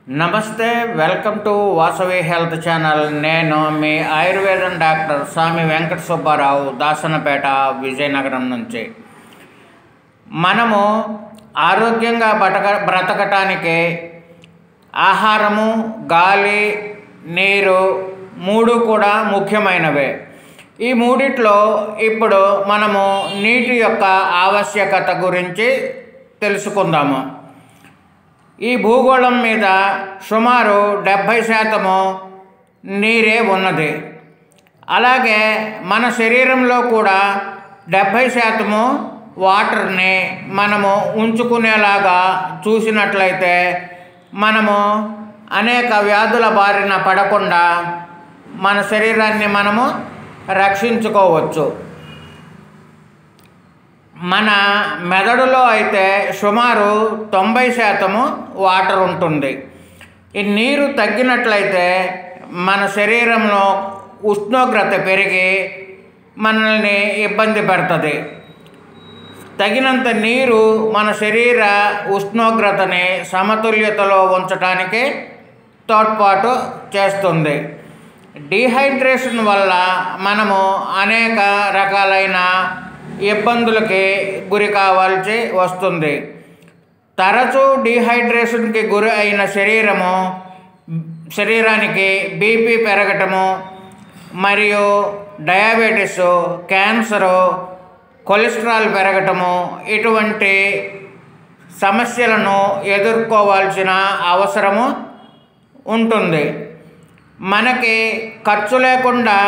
నమస్తే welcome to Vasavi health channel నేను మీ ఆయుర్వేదం డాక్టర్ స్వామి వెంకట సుబ్బారావు దాసనపేట విజయనగరం నుంచి మనము ఆరోగ్యంగా బతక బ్రతకటానికి ఆహారము గాలి నీరు మూడు కూడా ముఖ్యమైనవే ఈ మూడిట్లో ఇప్పుడు మనము నీటి యొక్క ఆవశ్యకత గురించి తెలుసుకుందాము ఈ భూగోళం మీద సుమారు డెబ్భై శాతము నీరే ఉన్నది అలాగే మన శరీరంలో కూడా డెబ్భై శాతము వాటర్ని మనము ఉంచుకునేలాగా చూసినట్లయితే మనము అనేక వ్యాధుల బారిన పడకుండా మన శరీరాన్ని మనము రక్షించుకోవచ్చు మన మెదడులో అయితే సుమారు తొంభై శాతము వాటర్ ఉంటుంది ఈ నీరు తగ్గినట్లయితే మన శరీరంలో ఉష్ణోగ్రత పెరిగి మనల్ని ఇబ్బంది పెడుతుంది తగినంత నీరు మన శరీర ఉష్ణోగ్రతని సమతుల్యతలో ఉంచడానికి తోడ్పాటు చేస్తుంది డీహైడ్రేషన్ వల్ల మనము అనేక రకాలైన ఇబ్బందులకి గురి కావాల్సి వస్తుంది తరచూ డీహైడ్రేషన్కి గురి అయిన శరీరము శరీరానికి బీపీ పెరగటము మరియు డయాబెటీస్ క్యాన్సరు కొలెస్ట్రాల్ పెరగటము ఇటువంటి సమస్యలను ఎదుర్కోవాల్సిన అవసరము ఉంటుంది మనకి ఖర్చు లేకుండా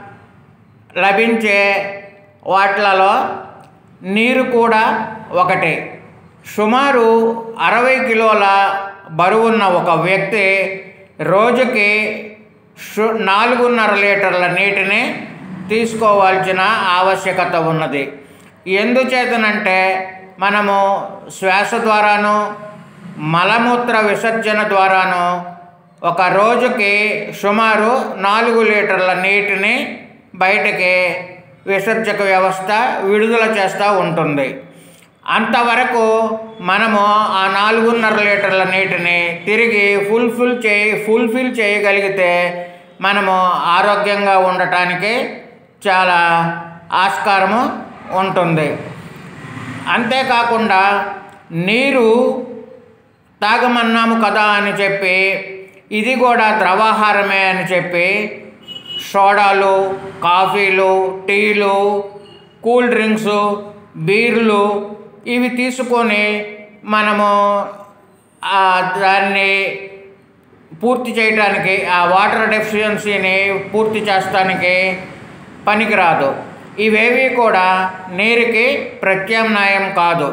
లభించే వాటిలలో నీరు కూడా ఒకటి సుమారు అరవై కిలోల బరువున్న ఒక వ్యక్తి రోజుకి సు నాలుగున్నర లీటర్ల నీటిని తీసుకోవాల్సిన ఆవశ్యకత ఉన్నది ఎందుచేతనంటే మనము శ్వాస ద్వారాను మలమూత్ర విసర్జన ద్వారాను ఒక రోజుకి సుమారు నాలుగు లీటర్ల నీటిని బయటకి విసర్జక వ్యవస్థ విడుదల చేస్తూ ఉంటుంది అంతవరకు మనము ఆ నాలుగున్నర లీటర్ల నీటిని తిరిగి ఫుల్ఫిల్ చేయి ఫుల్ఫిల్ చేయగలిగితే మనము ఆరోగ్యంగా ఉండటానికి చాలా ఆస్కారము ఉంటుంది అంతేకాకుండా నీరు తాగమన్నాము కదా అని చెప్పి ఇది కూడా ద్రవాహారమే అని చెప్పి సోడాలు కాఫీలు టీలు కూల్ డ్రింక్స్ బీర్లు ఇవి తీసుకొని మనము దాన్ని పూర్తి చేయడానికి ఆ వాటర్ డెఫిషియన్సీని పూర్తి చేస్తానికి పనికిరాదు ఇవేవి కూడా నీరుకి ప్రత్యామ్నాయం కాదు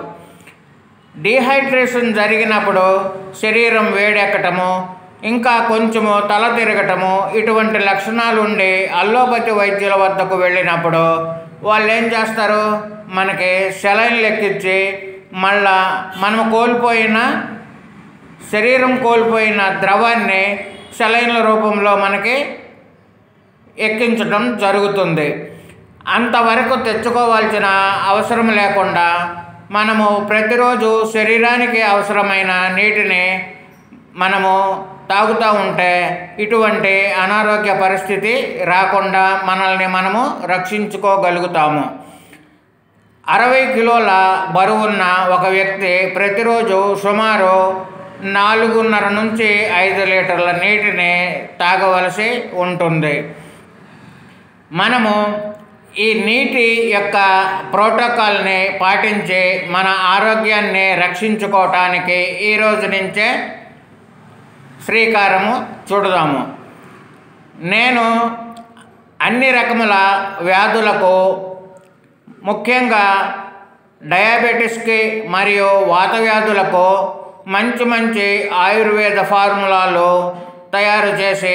డీహైడ్రేషన్ జరిగినప్పుడు శరీరం వేడెక్కటము ఇంకా కొంచెము తల తిరగటము ఇటువంటి లక్షణాలు ఉండి అల్లోపతి వైద్యుల వద్దకు వెళ్ళినప్పుడు వాళ్ళు ఏం చేస్తారు మనకి సెలైన్ లెక్కించి మళ్ళా మనం కోల్పోయిన శరీరం కోల్పోయిన ద్రవాన్ని సెలైన్ల రూపంలో మనకి ఎక్కించడం జరుగుతుంది అంతవరకు తెచ్చుకోవాల్సిన అవసరం లేకుండా మనము ప్రతిరోజు శరీరానికి అవసరమైన నీటిని మనము తాగుతూ ఉంటే ఇటువంటి అనారోగ్య పరిస్థితి రాకుండా మనల్ని మనము రక్షించుకోగలుగుతాము అరవై కిలోల బరువున్న ఒక వ్యక్తి ప్రతిరోజు సుమారు నాలుగున్నర నుంచి ఐదు లీటర్ల నీటిని తాగవలసి ఉంటుంది మనము ఈ నీటి యొక్క ప్రోటోకాల్ని పాటించి మన ఆరోగ్యాన్ని రక్షించుకోవటానికి ఈ రోజు నుంచే శ్రీకారము చూడదాము నేను అన్ని రకముల వ్యాధులకు ముఖ్యంగా డయాబెటీస్కి మరియు వాత వ్యాధులకు మంచి మంచి ఆయుర్వేద ఫార్ములాలు తయారు చేసి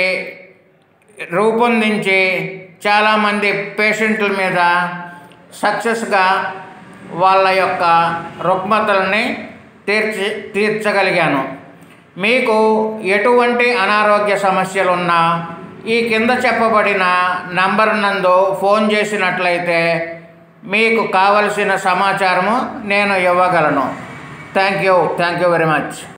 రూపొందించి చాలామంది పేషెంట్ల మీద సక్సెస్గా వాళ్ళ యొక్క రుగ్మతల్ని తీర్చి తీర్చగలిగాను మీకు ఎటువంటి అనారోగ్య సమస్యలున్నా ఈ కింద చెప్పబడిన నంబర్ నందు ఫోన్ చేసినట్లయితే మీకు కావలసిన సమాచారము నేను ఇవ్వగలను thank you thank you very much